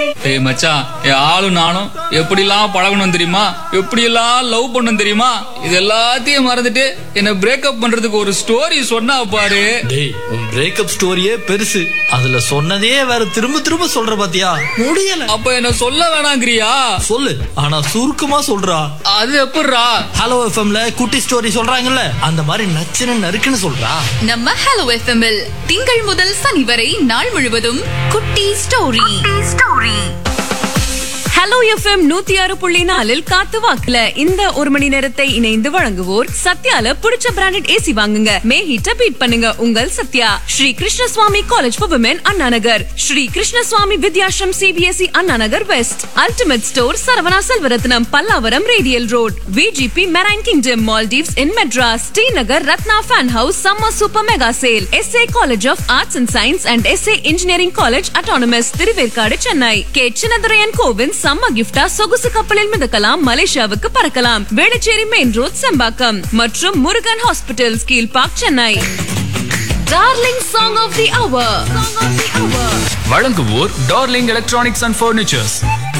ஏய் மச்சான் என் ஆளும் நானும் எப்படிலாம் பழகணும் தெரியுமா எப்படியெல்லாம் லவ் பண்ணணும் தெரியுமா இது எல்லாத்தையும் மறந்துட்டு என்ன பிரேக்கப் பண்றதுக்கு ஒரு ஸ்டோரி சொன்னா பாரு டேய் உன் பிரேக்கப் ஸ்டோரியே பெருசு அதுல சொன்னதே வேற திரும்ப திரும்ப சொல்ற பாத்தியா முடியல அப்ப என்ன சொல்ல வேணாங்கிறியா சொல்லு ஆனா சுருக்கமா சொல்றா அது எப்படிரா ஹலோ எஃப்எம்ல குட்டி ஸ்டோரி சொல்றாங்கல்ல அந்த மாதிரி நச்சுன்னு நறுக்குன்னு சொல்றா நம்ம ஹலோ எஃப்எம்எல் திங்கள் முதல் சனி வரை நாள் முழுவதும் குட்டி ஸ்டோரி ஹலோ எஃப்எம் நூத்தி ஆறு புள்ளி நாலில் காத்து வாக்குல இந்த ஒரு மணி நேரத்தை இணைந்து வழங்குவோர் சத்யால பிடிச்ச பிராண்டட் ஏசி வாங்குங்க மே ஹீட்ட பீட் பண்ணுங்க உங்கள் Sathya Sri Krishnaswamy college for women Anna Nagar Sri Krishnaswamy Vidyashram CBSE Anna Nagar west ultimate store Saravana Selvarathnam Pallavaram radial road VGP marine kingdom Maldives in Madras Srinagar Rathna fan house summer super mega sale SA college of arts and science and SA engineering college autonomous Thiruverkadu Chennai K Chinnadurayan Govind சம்ம கிஃப்டா சொகுசு கப்பலில் மிதக்கலாம் மலேசியாவுக்கு பறக்கலாம் Velachery main road Chembakkam மற்றும் Murugan hospital கீழ் park Chennai darling song of the hour வழங்குவோர் டார்லிங் எலக்ட்ரானிக்ஸ் அண்ட் ஃபர்னிச்சர்ஸ்